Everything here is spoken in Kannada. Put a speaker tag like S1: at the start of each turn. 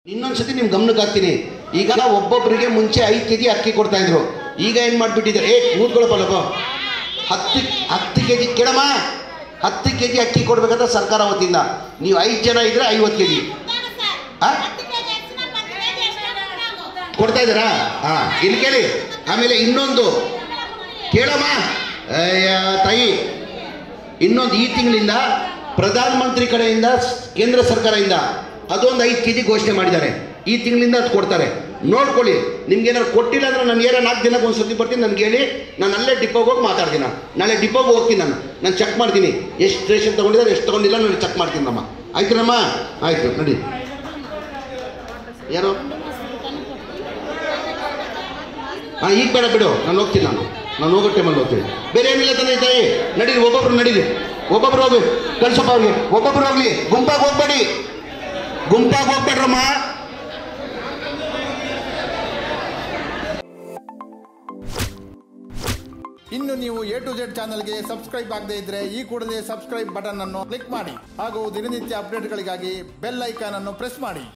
S1: ಇನ್ನೊಂದ್ಸತಿ ನಿಮ್ ಗಮನಕ್ಕೆ ಹಾಕ್ತೀನಿ ಈಗ ಒಬ್ಬೊಬ್ಬರಿಗೆ ಮುಂಚೆ ಐದು ಕೆಜಿ ಅಕ್ಕಿ ಕೊಡ್ತಾ ಇದ್ರು ಈಗ ಏನ್ ಮಾಡ್ಬಿಟ್ಟಿದ್ದಾರೆ ಏ ಕೂತ್ಕೊಳ್ಳಪ್ಪ ಹತ್ತು ಹತ್ತು ಕೆಜಿ ಕೇಳಮ್ಮ ಹತ್ತು ಕೆಜಿ ಅಕ್ಕಿ ಕೊಡ್ಬೇಕಂತ ಸರ್ಕಾರ ವತಿಯಿಂದ ನೀವು ಐದು ಜನ ಇದ್ರೆ ಐವತ್ತು ಕೆಜಿ ಆ? ಕೊಡ್ತಾ ಇದ್ದಾರಾ ಹಾ ಇಲ್ಲಿ ಕೇಳಿ ಆಮೇಲೆ ಇನ್ನೊಂದು ಕೇಳಮ್ಮ ಅಯ್ಯ ತಾಯಿ ಇನ್ನೊಂದು ಈ ತಿಂಗಳಿಂದ ಪ್ರಧಾನ ಮಂತ್ರಿ ಕಡೆಯಿಂದ ಸ್- ಕೇಂದ್ರ ಸರ್ಕಾರದಿಂದ ಅದೊಂದು ಐದು ಕೆ ಜಿ ಘೋಷಣೆ ಮಾಡಿದ್ದಾರೆ ಈ ತಿಂಗಳಿಂದ ಅದು ಕೊಡ್ತಾರೆ ನೋಡ್ಕೊಳ್ಳಿ ನಿಮ್ಗೆ ಏನಾದ್ರು ಕೊಟ್ಟಿಲ್ಲ ಅಂದ್ರೆ ನಾನು ಏನೋ ನಾಲ್ಕು ದಿನಕ್ಕೆ ಒಂದು ಸತಿ ಬರ್ತೀನಿ ನನಗೆ ಹೇಳಿ ನಾನು ಅಲ್ಲೇ ಡಿಪೋಗೆ ಹೋಗಿ ಮಾತಾಡ್ತೀನಿ ನಾನು. ನಾಳೆ ಡಿಪೋಗೆ ಹೋಗ್ತೀನಿ ನಾನು ನಾನು ಚೆಕ್ ಮಾಡ್ತೀನಿ ಎಷ್ಟು ರೇಷನ್ ತೊಗೊಂಡಿದ್ದಾರೆ ಎಷ್ಟು ತೊಗೊಂಡಿಲ್ಲ ನಾನು ಚೆಕ್ ಮಾಡ್ತೀನಿ ನಮ್ಮ ಆಯ್ತುನಮ್ಮ ಆಯಿತು ನಡಿ ಯಾರು ಹಾಂ ಈಗ ಬೇಡ ಬಿಡು ನಾನು ಹೋಗ್ತೀನಿ ನಾನು ನಾನು ಹೋಗೋ ಟೈಮಲ್ಲಿ ಹೋಗ್ತೀನಿ ಬೇರೆ ಏನಿಲ್ಲ ತಾನೇ ತಾಯಿ ನಡೀರಿ ಒಬ್ಬೊಬ್ರು ನಡೀರಿ ಒಬ್ಬೊಬ್ರು ಹೋಗಿ ಕಳ್ಸಪ್ಪ ಅವ್ರಿಗೆ ಒಬ್ಬೊಬ್ರು ಹೋಗ್ಲಿ ಗುಂಪಾಗಿ ಹೋಗ್ಬೇಡಿ ಗುಂಪಾಗಿ ಹೋಗ್ಬೇಡ್ರಮ್ಮ
S2: ಇನ್ನು ನೀವು ಎ ಟು ಜೆಡ್ ಚಾನಲ್ಗೆ ಸಬ್ಸ್ಕ್ರೈಬ್ ಆಗದೇ ಇದ್ರೆ ಈ ಕೂಡಲೇ ಸಬ್ಸ್ಕ್ರೈಬ್ ಬಟನ್ ಅನ್ನು ಕ್ಲಿಕ್ ಮಾಡಿ ಹಾಗೂ ದಿನನಿತ್ಯ ಅಪ್ಡೇಟ್ಗಳಿಗಾಗಿ ಬೆಲ್ ಐಕಾನ್ ಅನ್ನು ಪ್ರೆಸ್ ಮಾಡಿ